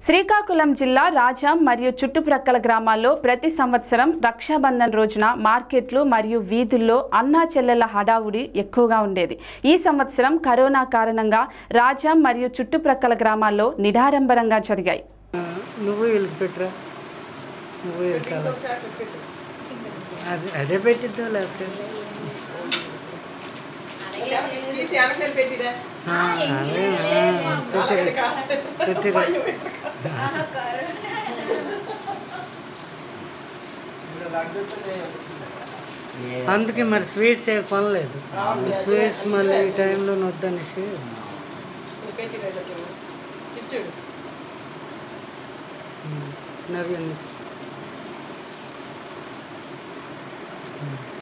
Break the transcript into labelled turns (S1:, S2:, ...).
S1: శ్రీకాకుళం జిల్లా రాజాం మరియు చుట్టుప్రక్కల గ్రామాల్లో ప్రతి సంవత్సరం రక్షాబంధన్ రోజున మార్కెట్లు మరియు వీధుల్లో అన్నా చెల్లెల హడావుడి ఎక్కువగా ఉండేది ఈ సంవత్సరం కరోనా కారణంగా రాజాం మరియు చుట్టుప్రక్కల గ్రామాల్లో నిడారంభరంగా జరిగాయి
S2: ఆ, నువ్వు వీళ్ళకి పెట్టరా నువ్వు వీళ్ళకి అలా. అదే అదే పెట్టిద్దాం లేకపోతే
S3: తీసి వెనకాల పెట్టిరా
S2: ఆ, అదే ఆ, పెట్టిరా పెట్టిరా అందుకే మరి స్వీట్స్ ఏ కొనలేదు స్వీట్స్ మళ్ళీ ఈ టైంలో వద్దనేసి
S3: పెట్టిరా ఇటు చూడు
S2: నవ్యండి